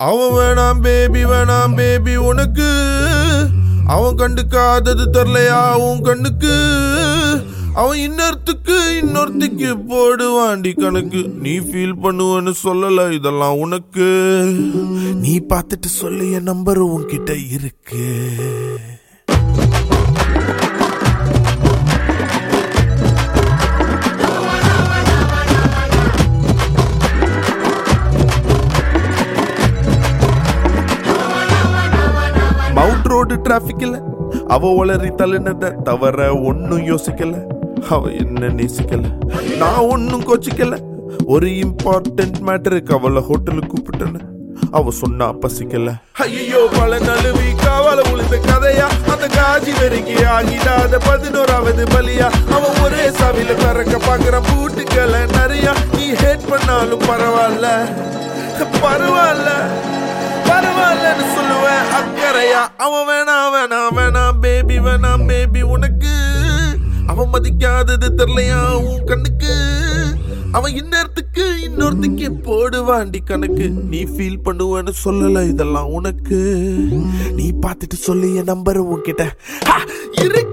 அவன் வேணாம் பேபி வேணாம் பேபி உனக்கு அவன் கண்டுக்காதது தெரிலையா உன் கண்ணுக்கு அவன் இன்னொருத்துக்கு இன்னொருத்திக்கு போடுவாண்டி கணக்கு நீ ஃபீல் பண்ணுவேன்னு சொல்லல இதெல்லாம் உனக்கு நீ பார்த்துட்டு சொல்லு என் நம்பர் உன்கிட்ட இருக்கு மவுண்ட் ரோடு டிராபிக்ல அவ உளறி தள்ளினத தவற ஒன்னும் யோசிக்கல அவ என்ன நேசிக்கல நான் ஒன்னும் கோச்சிக்கல ஒரு இம்பார்ட்டன்ட் மேட்டருக்கு அவளை ஹோட்டலுக்கு கூப்பிட்டேன்னு அவ சொன்னா பசிக்கல ஐயோ பல நழுவி காவல உளுந்த கதையா அந்த காஜி நெருங்கி ஆகிடாத பதினோராவது பலியா அவன் ஒரே சாவில பறக்க பாக்குற பூட்டுக்களை நிறைய நீ ஹேட் பண்ணாலும் பரவாயில்ல பரவாயில்ல பரவாயில்லன்னு சொல்லுவேன் அக்கறையா அவன் வேணாம் வேணாம் வேணாம் பேபி வேணாம் பேபி உனக்கு அவன் மதிக்காதது தெரியலையா உன் கண்ணுக்கு அவன் இன்னொருத்துக்கு இன்னொருத்துக்கு போடுவாண்டி கணக்கு நீ ஃபீல் பண்ணுவேன்னு சொல்லல இதெல்லாம் உனக்கு நீ பார்த்துட்டு சொல்லு என் நம்பர் உன்கிட்ட ஹா, இருக்கு